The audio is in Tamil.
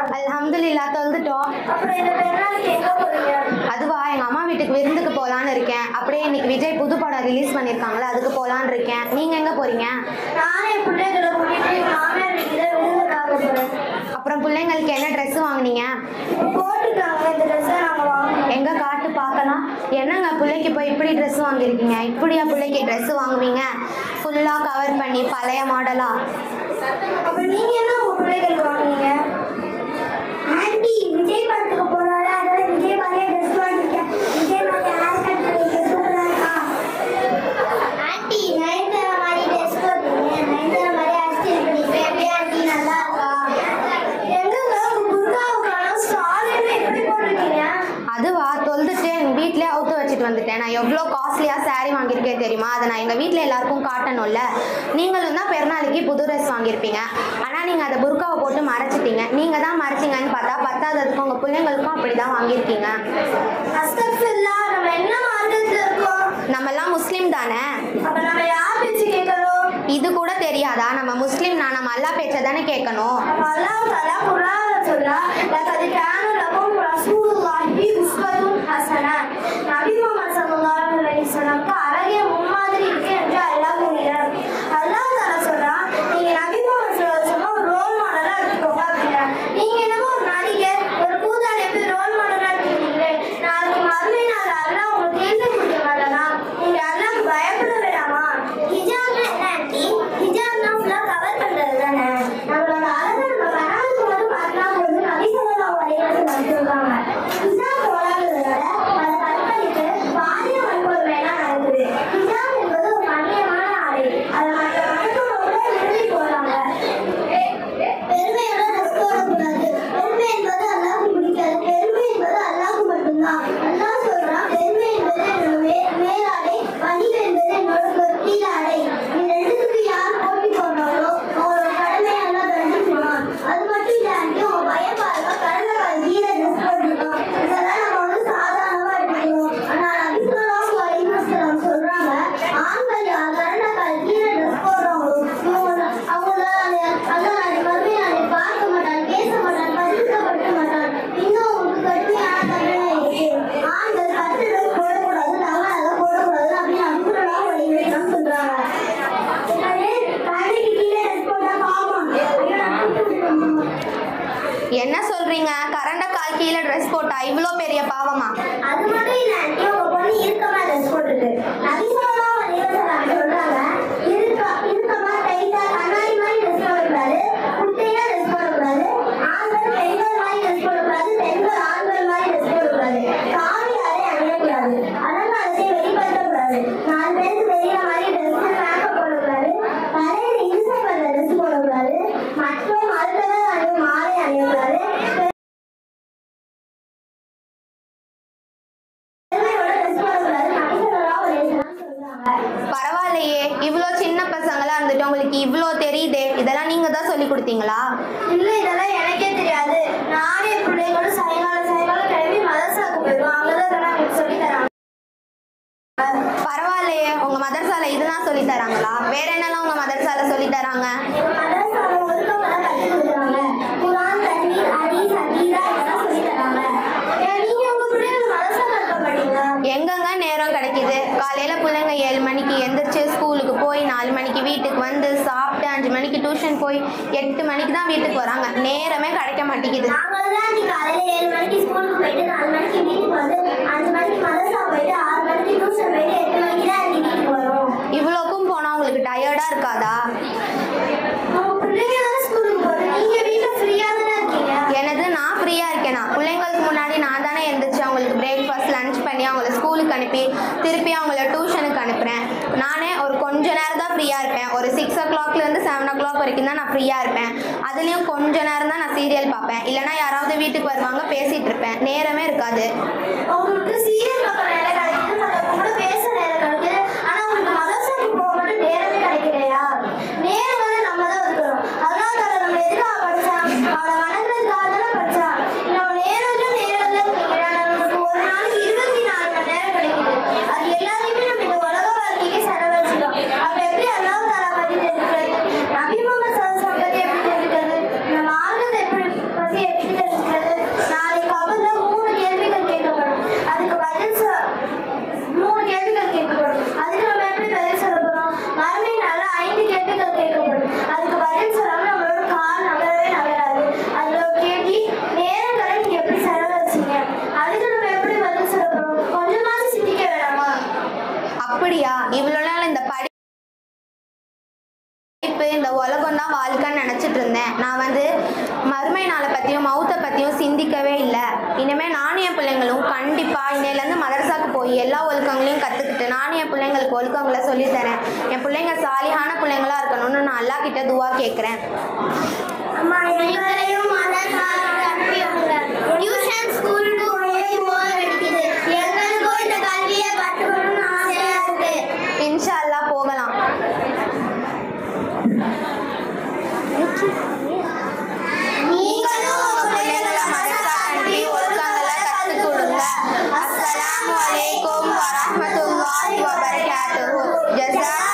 அல்ஹம்துலில்லாஹ் தொழுதுட்டோம் அப்புறம் இந்த பெருநாளுக்கு எங்க போறீங்க அதுவா எங்க அம்மா வீட்டுக்கு விருந்துக்கு போலான்னு இருக்கேன் அப்படியே இன்னைக்கு விஜய் புது படம் ரிலீஸ் பண்ணிருக்காங்களா அதுக்கு போலான்னு இருக்கேன் நீங்க எங்க போறீங்க நானே என் பிள்ளைகளை கூட்டிட்டு எங்க மாமியார் வீட்டுக்கு தான் விருந்துக்காக போறேன் அப்புறம் பிள்ளைங்களுக்கு என்ன ட்ரெஸ் வாங்குனீங்க போட்டுருக்காங்க இந்த ட்ரெஸ்ஸை நாங்க வாங்கணும் எங்க காட்டு பார்க்கலாம் என்னங்க பிள்ளைக்கு போய் இப்படி ட்ரெஸ் வாங்கியிருக்கீங்க இப்படியா பிள்ளைக்கு ட்ரெஸ் வாங்குவீங்க ஃபுல்லா கவர் பண்ணி பழைய மாடலா அப்ப நீங்க என்ன உங்க பிள்ளைகளுக்கு வாங்குனீங்க ஆண்டி விஜய் படத்துக்கு போறாரு அதனால விஜய் மாதிரியே ட்ரெஸ் வாங்கிட்டேன் விஜய் மாதிரி ஹேர் கட் பண்ணிட்டு சூப்பரா இருக்கா ஆண்டி நயன்தாரா மாதிரி ட்ரெஸ் போட்டீங்க நயன்தாரா மாதிரி ஹேர் ஸ்டைல் பண்ணிட்டு எப்படி ஆண்டி நல்லா இருக்கா எங்கங்க உங்க புர்காவை காணோம் ஸ்டாலின்னு எப்படி போட்டிருக்கீங்க அதுவா தொழுதுட்டு எங்க வீட்லயே அவுத்து வச்சுட்டு வந்துட்டேன் நான் எவ்வளோ காஸ்ட்லியா saree வாங்கியிருக்கேன் தெரியுமா அதை நான் எங்க வீட்ல எல்லாருக்கும் காட்டணும்ல நீங்களும் தான் பெருநாளைக்கு புது ட்ரெஸ் வாங்கியிருப்பீங்க ஆனா நீங்க அதை புர்காவை போட்டு மறைச்சிட்டீங்க நீங்க தான் மறைச்சிங்கன்னு பார்த்தா பத்தாததுக்கு உங்க பிள்ளைங்களுக்கும் அப்படிதான் வாங்கியிருக்கீங்க அஸ்தக்ஃபிருல்லாஹ் நம்ம என்ன மார்க்கத்துல இருக்கோம் நம்மலாம் முஸ்லீம் தானே அப்ப நம்ம யார் பேச்சு கேட்கணும் இது கூட தெரியாதா நம்ம முஸ்லீம் நான் நம்ம அல்லா பேச்சை தானே கேட்கணும் நம்ம அல்லாஹ் தஆலா குர்ஆன்ல சொல்றா லகத் கான லகும் ரசூலுல்லாஹி உஸ்வத்துன் ஹஸனா நபி முஹம்மது ஸல்லல்லாஹு அலைஹி வஸல்லம் அழகிய முன்மாதிரி இருக்கு என்று அல்லாஹ் கூறுகிறார் அல்லாஹ் தஆலா சொல்றா நீங்க நபி முஹம்மது ஸல்லல்லாஹு அலைஹி வஸல்லம் ஒரு ரோல் மாடலா எடுத்துக்கோங்க அப்படின்னா நீங்க என்னமோ ஒரு நடிகை ஒரு கூத்தாடி எப்படி ரோல் மாடலா எடுத்துக்கிறீங்களே நாளைக்கு மறுமை நாள் அல்லாஹ் உங்களுக்கு கேள்வி கொடுக்க மாட்டானா நீங்க அல்லாஹ் பயப்பட வேண்டாமா ஹிஜாப்னா என்ன ஆண்டி ஹிஜாப்னா ஃபுல்லா கவர் பண்றது தானே நம்மளோட அழகை நம்ம கணவனுக்கு மட்டும் பார்த்தா போதும் நபி ஸல்லல்லாஹு அலைஹி வஸல்லம் சொல்றாங்க ஹிஜாப் போடாததால பல கற்பழிப்பு பாலிய வன்கொடுமை எல்லாம் நடக்குது ஹிஜாப் என்பது ஒரு கண்ணியமான ஆடை அதை மற்ற மதத்தோட விரும்பி போறாங்க பெருமையோட ட்ரெஸ் போடக்கூடாது பெருமை என்பது அல்லாஹ்வுக்கு பிடிக்காது பெருமை என்பது அல்லாஹ்வுக்கு மட்டும்தான் அல்லாஹ் சொல்றான் பெருமை என்பது என்னோட மே- மேலாடை பணிவு என்பது என்னோட கீழாடை இந்த ரெண்டுத்துக்கு யார் போட்டி போடுறாங்களோ அவங்களோட கடமை எல்லாம் தண்டிச்சுடுவான் அது மட்டும் இல்லாட்டி உங்க பையன் பாருங்க கடந்த கால கீழே ட்ரெஸ் போட்டுருக்கான் இதெல்லாம் நம்ம வந்து சாதாரணமா எடுத்துக்கணும் ஆனா நபிசுல்லாஹு அலைஹி வஸல்லம் சொல்றாங்க ஆண்கள் யார் கடந்த கால கீழே ட்ரெஸ் போடுறாங்களோ இவங்க அவங்கள அல்லாஹ் நாளை மறுபடியும் நாளை பார்க்க மாட்டான் பேச மாட்டான் பரிசுத்தப்பட மாட்டான் இன்னும் உங்களுக்கு கடுமையான தண்டனை இருக்கு ஆண்கள் பத்து ட்ரெஸ் போடக்கூடாது நகை போடக்கூடாது அப்படின்னு அன்புலாம் வழிமுறைலாம் சொல்றாங்க அதே கடைக்கு கீழே ட்ரெஸ் போட்டா பாவம் ஐயோ, நான் கூப்பிட்டு விட்டுட்டோம். என்ன சொல்றீங்க கரண்ட கால் கீழே ட்ரெஸ் போட்டா இவ்வளோ பெரிய பாவமா அது மட்டும் இல்ல ஆண்டி உங்க பொண்ணு இறுக்கமா ட்ரெஸ் போட்டுருக்கு நபி ஸல்லல்லாஹு அலைஹி வஸல்லம் சொல்றாங்க இருக்க இறுக்கமா டைட்டா கண்ணாடி மாதிரி ட்ரெஸ் போடக்கூடாது குட்டையா ட்ரெஸ் போடக்கூடாது ஆண்கள் பெண்கள் மாதிரி ட்ரெஸ் போடக்கூடாது பெண்கள் ஆண்கள் மாதிரி ட்ரெஸ் போடக்கூடாது காவி அறை அணியக்கூடாது அலங்காரத்தை வெளிப்படுத்தக்கூடாது நாலு பேருக்கு தெரியுற மாதிரி ட்ரெஸ் மேக்கப் போடக்கூடாது தலையில இன்சர்ட் பண்ண ட்ரெஸ் போடக்கூடாது மற்றும் மருத்துவர் அணியும் மாலை அணியக்கூடாது பெருமையோட ட்ரெஸ் போடக்கூடாது நபி ஸல்லல்லாஹு அலைஹி வஸல்லம் சொல்றாங்க பரவாயில்லையே இவ்வளோ சின்ன பசங்களா இருந்துட்டு உங்களுக்கு இவ்வளோ தெரியுதே இதெல்லாம் நீங்க தான் சொல்லி கொடுத்தீங்களா இல்ல இதெல்லாம் எனக்கே தெரியாது நானே என் பிள்ளைங்களும் சாயங்காலம் சாயங்காலம் கிளம்பி மதரசாக்கு போயிடுவோம் அங்கதான் இதெல்லாம் எனக்கு சொல்லி தராங்க பரவாயில்லையே உங்க மதரசால இதுதான் சொல்லி தராங்களா வேற என்னெல்லாம் உங்க மதரசால சொல்லி தராங்க எங்க மதரசால ஒழுக்கமெல்லாம் கற்றுக் கொடுக்குறாங்க குரான் தண்ணீர் ஹதீஸ் அகீதா இதெல்லாம் சொல்லி தராங்க ஏன் நீங்க உங்க பிள்ளைங்க மதரசால இருக்க மாட்டீங்களா எங்கெங்க நேரம் கிடைக்குது காலையில பிள்ளைங்க ஏழு மணிக்கு எந்திரிச்சு ஸ்கூலுக்கு போய் நாலு மணிக்கு வீட்டுக்கு வந்து சாப்பிட்டு அஞ்சு மணிக்கு டியூஷன் போய் எட்டு மணிக்கு தான் வீட்டுக்கு வராங்க நேரமே கிடைக்க மாட்டேங்குது நாங்களாம் நீ காலையில ஏழு மணிக்கு ஸ்கூலுக்கு போயிட்டு நாலு மணிக்கு வீட்டுக்கு வந்து அஞ்சு மணிக்கு மதரசா போயிட்டு ஆறு மணிக்கு டியூஷன் போயிட்டு எட்டு மணிக்கு தான் எங்க வீட்டுக்கு வரும் இவ்வளோக்கும் போனா உங்களுக்கு டயர்டா இருக்காதா உங்க பிள்ளைங்க தானே ஸ்கூலுக்கு போகுது நீங்க வீட்டுல ஃப்ரீயா தானே இருக்கீங்க எனது நான் ஃப்ரீயா இருக்கேனா பிள்ளைங்களுக்கு முன்னாடி நான் தானே எந்திரிச்சு அவங்களுக்கு பிரேக்ஃபாஸ்ட் லஞ்ச் பண்ணி அவங்கள ஸ்கூலுக்கு அனுப்பி திருப்பி அவங்கள டியூஷனுக்கு அனுப்புறேன் நானே ஒரு கொஞ்ச நேரம் தான் ஃப்ரீயா இருப்பேன் ஒரு சிக்ஸ் ஓ கிளாக்லேருந்து செவன் ஓ கிளாக் வரைக்கும் தான் நான் ஃப்ரீயா இருப்பேன் அதுலயும் கொஞ்ச நேரம் தான் நான் சீரியல் பார்ப்பேன் இல்லைன்னா யாராவது வீட்டுக்கு வருவாங்க பேசிட்டு இருப்பேன் நேரமே இருக்காது உங்களுக்கு சீரியல் பார்க்க நேரம் கிடைக்குது மத்தவங்க கூட பேச நேரம் கிடைக்குது ஆனா உங்களுக்கு மதரசாக்கு போக மட்டும் நேரமே கிடைக்கலையா நேரம் வந்து நம்ம தான் ஒதுக்கணும் அதனால தானே நம்ம எதுக்காக படிச்சா அவனை வணங்குறதுக்காக தானே படிச்சா நம்ம நேரம் இல்லை நேரம் இல்லை அப்படிங்கிற நமக்கு ஒரு நாளைக்கு இருபத்தி நாலு மணி நேரம் கிடைக்குது அது எல்லாத்தையுமே நம்ம இந்த உலக வாழ்க்கைக்கு செலவழிச்சிடும் அப்ப எப்படி அல்லாஹ் தாலா பத்தி தெரிஞ்சுக்கிறது நபி முகமது சல்லல்லாஹு அலைஹி வஸல்லம் பத்தி எப்படி தெரிஞ்சுக்கிறது நம்ம ஆளுநர் எப்படி பத்தி எப்படி பற்றியும் மௌத்தை பற்றியும் சிந்திக்கவே இல்லை இனிமேல் நானும் என் பிள்ளைங்களும் கண்டிப்பாக இன்னையிலேருந்து மதரசாக்கு போய் எல்லா ஒழுக்கங்களையும் கற்றுக்கிட்டு நானும் என் பிள்ளைங்களுக்கு ஒழுக்கங்களை சொல்லித்தரேன் என் பிள்ளைங்க சாலியான பிள்ளைங்களா இருக்கணும்னு நான் அல்லா கிட்ட துவா கேட்குறேன் அம்மா எங்களையும் மதரசாவுக்கு அனுப்பி விடுங்க டியூஷன் ஸ்கூலுக்கு போய் போர் அடிக்குது எங்களுக்கும் இந்த கல்வியை கற்றுக்கணும்னு ஆசையா இருக்கு இன்ஷா அல்லாஹ் போகலாம் நீங்களும் உங்க பிள்ளைங்களை மதரசா அனுப்பி ஒழுக்கங்களை கற்றுக் கொடுங்க அஸ்ஸலாமு அலைக்கும் வரஹ்மத்துல்லாஹி வபரகாத்துஹு ஜஸா